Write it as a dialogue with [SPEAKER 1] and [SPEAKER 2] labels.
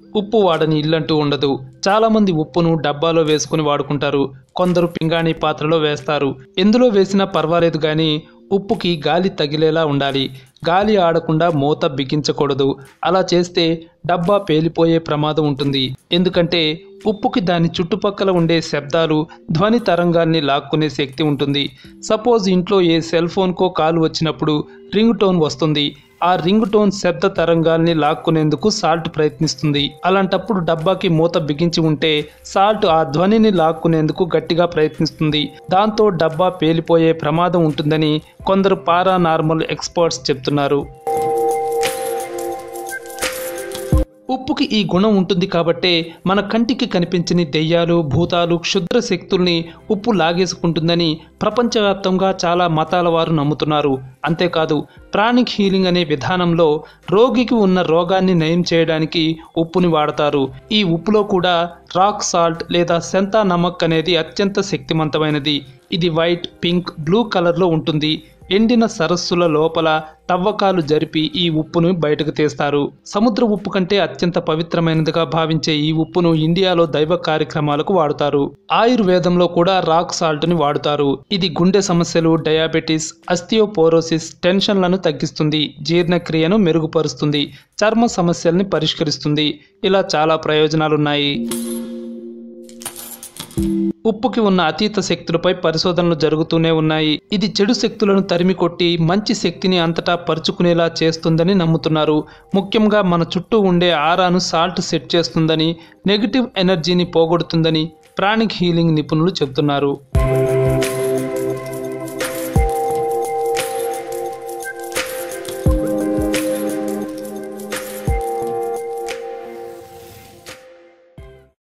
[SPEAKER 1] ఉప్పు వాడని ఇల్లంటూ ఉండదు చాలామంది ఉప్పును డబ్బాలో వేసుకుని వాడుకుంటారు కొందరు పింగాణి పాత్రలో వేస్తారు ఎందులో వేసినా పర్వాలేదు కానీ ఉప్పుకి గాలి తగిలేలా ఉండాలి గాలి ఆడకుండా మూత బిగించకూడదు అలా చేస్తే డబ్బా పేలిపోయే ప్రమాదం ఉంటుంది ఎందుకంటే ఉప్పుకి దాని చుట్టుపక్కల ఉండే శబ్దాలు ధ్వని తరంగాల్ని లాక్కునే శక్తి ఉంటుంది సపోజ్ ఇంట్లో ఏ సెల్ ఫోన్కో కాల్ వచ్చినప్పుడు రింగ్ టోన్ వస్తుంది ఆ రింగ్ టోన్ శబ్ద తరంగాల్ని లాక్కునేందుకు సాల్ట్ ప్రయత్నిస్తుంది అలాంటప్పుడు డబ్బాకి మూత బిగించి ఉంటే సాల్ట్ ఆ ధ్వనిని లాక్కునేందుకు గట్టిగా ప్రయత్నిస్తుంది దాంతో డబ్బా పేలిపోయే ప్రమాదం ఉంటుందని కొందరు పారానార్మల్ ఎక్స్పర్ట్స్ చెప్తున్నారు ఉప్పుకి ఈ గుణం ఉంటుంది కాబట్టే మన కంటికి కనిపించని దెయ్యాలు భూతాలు క్షుద్ర శక్తుల్ని ఉప్పు లాగేసుకుంటుందని ప్రపంచవ్యాప్తంగా చాలా మతాల వారు నమ్ముతున్నారు అంతేకాదు ప్రాణిక్ హీలింగ్ అనే విధానంలో రోగికి ఉన్న రోగాన్ని నయం చేయడానికి ఉప్పుని వాడతారు ఈ ఉప్పులో కూడా రాక్ సాల్ట్ లేదా సెంతా నమక్ అనేది అత్యంత శక్తివంతమైనది ఇది వైట్ పింక్ బ్లూ కలర్లో ఉంటుంది ఎండిన సరస్సుల లోపల తవ్వకాలు జరిపి ఈ ఉప్పును బయటకు తీస్తారు సముద్ర ఉప్పు కంటే అత్యంత పవిత్రమైనదిగా భావించే ఈ ఉప్పును ఇండియాలో దైవ కార్యక్రమాలకు వాడుతారు ఆయుర్వేదంలో కూడా రాక్ సాల్ట్ ని వాడుతారు ఇది గుండె సమస్యలు డయాబెటీస్ అస్థియోపోరోసిస్ టెన్షన్లను తగ్గిస్తుంది జీర్ణక్రియను మెరుగుపరుస్తుంది చర్మ సమస్యల్ని పరిష్కరిస్తుంది ఇలా చాలా ప్రయోజనాలున్నాయి ఉప్పుకి ఉన్న అతీత శక్తులపై పరిశోధనలు జరుగుతూనే ఉన్నాయి ఇది చెడు శక్తులను తరిమి కొట్టి మంచి శక్తిని అంతటా పరుచుకునేలా చేస్తుందని నమ్ముతున్నారు ముఖ్యంగా మన చుట్టూ ఉండే ఆరాను సాల్ట్ సెట్ చేస్తుందని నెగిటివ్ ఎనర్జీని పోగొడుతుందని ప్రాణిక్ హీలింగ్ నిపుణులు చెబుతున్నారు